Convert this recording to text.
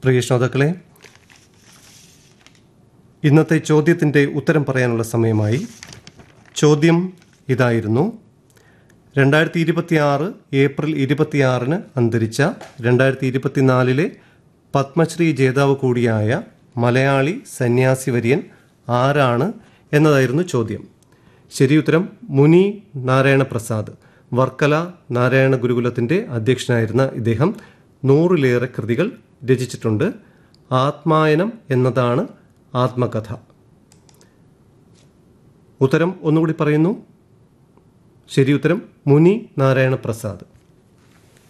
പ്രിയ ശ്രോതാക്കളെ ഇന്നത്തെ ചോദ്യത്തിൻ്റെ ഉത്തരം പറയാനുള്ള സമയമായി ചോദ്യം ഇതായിരുന്നു രണ്ടായിരത്തി ഇരുപത്തിയാറ് ഏപ്രിൽ ഇരുപത്തിയാറിന് അന്തരിച്ച രണ്ടായിരത്തി ഇരുപത്തിനാലിലെ പത്മശ്രീ ജേതാവ് കൂടിയായ മലയാളി സന്യാസി വര്യൻ ആരാണ് എന്നതായിരുന്നു ചോദ്യം ശരിയുത്തരം മുനി നാരായണ പ്രസാദ് വർക്കല നാരായണ ഗുരുകുലത്തിൻ്റെ അധ്യക്ഷനായിരുന്ന ഇദ്ദേഹം നൂറിലേറെ കൃതികൾ രചിച്ചിട്ടുണ്ട് ആത്മായനം എന്നതാണ് ആത്മകഥ ഉത്തരം ഒന്നുകൂടി പറയുന്നു ശരി ഉത്തരം മുനി നാരായണ പ്രസാദ്